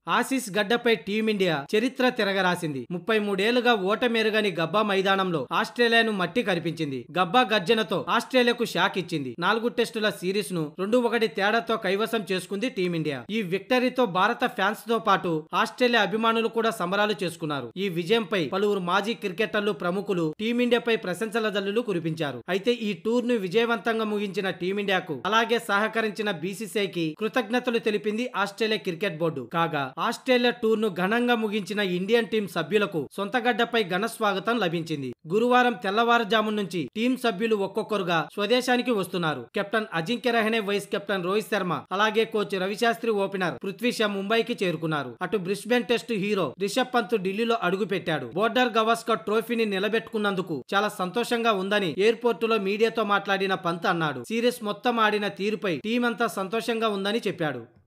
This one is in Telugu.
ఆసీస్ గడ్డపై టీమిండియా చరిత్ర తిరగరాసింది ముప్పై మూడేళ్లుగా ఓటమెరుగని గబ్బా మైదానంలో ఆస్ట్రేలియాను మట్టి కరిపించింది గబ్బా గర్జనతో ఆస్ట్రేలియాకు షాక్ ఇచ్చింది నాలుగు టెస్టుల సిరీస్ ను రెండు ఒకటి తేడాతో కైవసం చేసుకుంది టీమిండియా ఈ విక్టరీతో భారత ఫ్యాన్స్ తో పాటు ఆస్ట్రేలియా అభిమానులు కూడా సంబరాలు చేసుకున్నారు ఈ విజయంపై పలువురు మాజీ క్రికెటర్లు ప్రముఖులు టీమిండియాపై ప్రశంసల జల్లులు కురిపించారు అయితే ఈ టూర్ ను విజయవంతంగా ముగించిన టీమిండియాకు అలాగే సహకరించిన బీసీసీఐకి కృతజ్ఞతలు తెలిపింది ఆస్ట్రేలియా క్రికెట్ బోర్డు కాగా ఆస్ట్రేలియా టూర్ ను ఘనంగా ముగించిన ఇండియన్ టీం సభ్యులకు సొంతగడ్డపై ఘన స్వాగతం లభించింది గురువారం తెల్లవారుజాము నుంచి టీం సభ్యులు ఒక్కొక్కరుగా స్వదేశానికి వస్తున్నారు captain Ajinkya Rahane vice captain Rohit Sharma అలాగే కోచ్ రవిశాస్త్రి ఓపెనర్ పృథ్వీ షా ముంబైకి చేరుకున్నారు అటు Brisbane test hero Rishabh Pant ఢిల్లీలో అడుగు పెట్టాడు బోర్డర్ గవాస్కర్ ట్రోఫీని నిలబెట్టుకున్నందుకు చాలా సంతోషంగా ఉందని ఎయిర్పోర్ట్ లో మీడియాతో మాట్లాడిన పంత్ అన్నాడు సిరీస్ మొత్తం ఆడిన తీరుపై టీం అంతా సంతోషంగా ఉందని చెప్పాడు